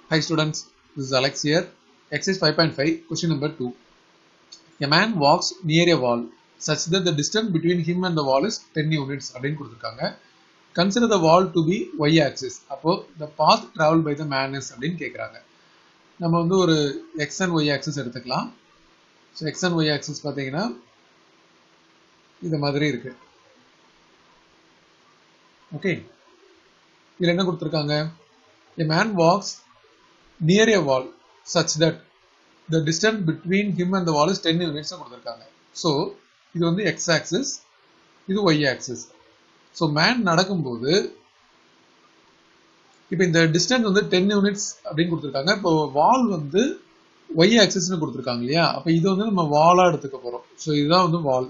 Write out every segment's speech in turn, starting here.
Hi students, this is Alex here. Exercise 5.5, question number 2. A man walks near a wall such that the distance between him and the wall is 10 units அப்படின்னு கொடுத்துருக்காங்க consider the wall to be Y axis அப்போ the path travel by the man is அப்படின்னு கேட்குறாங்க நம்ம வந்து ஒரு X and Y axis எடுத்துக்கலாம் so X and Y axis பார்த்தீங்கன்னா இது மாதிரி இருக்கு ஓகே இதில் என்ன கொடுத்துருக்காங்க a man walks near a wall such that the distance between him and the wall is 10 units கொடுத்துருக்காங்க ஸோ இது வந்து எக்ஸ் ஆக்சிஸ் இது ஒய் ஆக்சிஸ் ஸோ மேன் நடக்கும்போது இப்போ இந்த டிஸ்டன்ஸ் வந்து டென் யூனிட்ஸ் அப்படின்னு கொடுத்துருக்காங்க இப்போ வால் வந்து ஒய் ஆக்சிஸ்னு கொடுத்துருக்காங்க இல்லையா அப்போ இது வந்து நம்ம வாலாக எடுத்துக்க போகிறோம் ஸோ இதுதான் வந்து வால்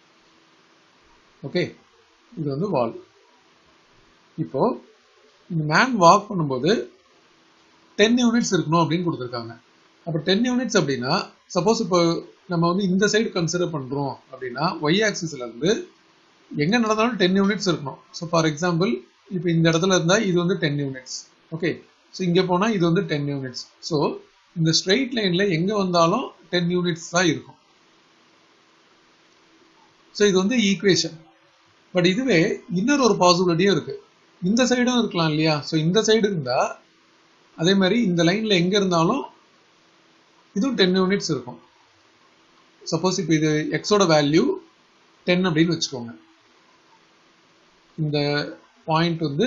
ஓகே இது வந்து வால் இப்போ இந்த மேன் வாக் பண்ணும்போது டென் யூனிட்ஸ் இருக்கணும் அப்படின்னு கொடுத்துருக்காங்க அப்போ டென் யூனிட்ஸ் அப்படின்னா சப்போஸ் இப்போ நம்ம வந்து இந்த சைடு கன்சிடர் பண்ணுறோம் அப்படின்னா ஒய் ஆக்சிஸ்ல இருந்து எங்கே நடந்தாலும் டென் யூனிட்ஸ் இருக்கணும் ஸோ ஃபார் எக்ஸாம்பிள் இப்போ இந்த இடத்துல இருந்தால் இது வந்து டென் யூனிட்ஸ் ஓகே ஸோ இங்கே போனால் இது வந்து டென் யூனிட்ஸ் ஸோ இந்த ஸ்ட்ரெயிட் லைனில் எங்கே வந்தாலும் டென் யூனிட்ஸ் தான் இருக்கும் ஸோ இது வந்து ஈக்குவேஷன் பட் இதுவே இன்னொரு ஒரு பாசிபிலிட்டியும் இருக்குது இந்த சைடும் இருக்கலாம் இல்லையா ஸோ இந்த சைடு இருந்தால் அதே மாதிரி இந்த லைனில் எங்கே இருந்தாலும் இதுவும் டென் யூனிட்ஸ் இருக்கும் சப்போஸ் இப்போ இது எக்ஸோட வேல்யூ டென் அப்படின்னு வச்சுக்கோங்க இந்த பாயிண்ட் வந்து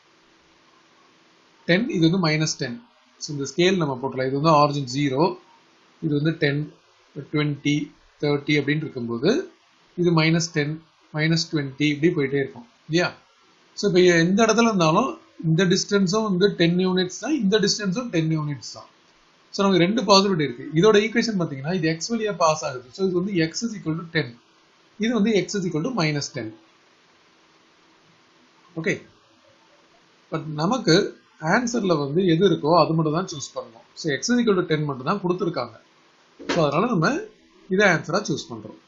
டென் இது வந்து மைனஸ் டென் ஸோ இந்த ஸ்கேல் நம்ம போட்டலாம் இது வந்து ஆரிஜின் ஜீரோ இது வந்து டென் டுவெண்ட்டி தேர்ட்டி அப்படின்னு இருக்கும்போது இது மைனஸ் டென் மைனஸ் டுவெண்ட்டி இப்படி போயிட்டே இருக்கும் இல்லையா ஸோ இப்போ எந்த இடத்துல இருந்தாலும் இந்த டிஸ்டன்ஸும் வந்து டென் யூனிட்ஸ் தான் இந்த டிஸ்டன்ஸும் டென் யூனிட்ஸ் தான் ஸோ நமக்கு ரெண்டு பாசிபிலிட்டி இருக்கு இதோட ஈக்குவேஷன் பார்த்தீங்கன்னா இது எக்ஸ் வழியா பாஸ் ஆகுது ஸோ இது வந்து X is equal to ten இது வந்து X is equal to minus ten okay but நமக்கு ஆன்சர்ல வந்து எது இருக்கோ அது மட்டும் தான் சூஸ் பண்ணணும் so X is equal to ten மட்டும் தான் கொடுத்துருக்காங்க ஸோ அதனால நம்ம இதை ஆன்சரா சூஸ் பண்றோம்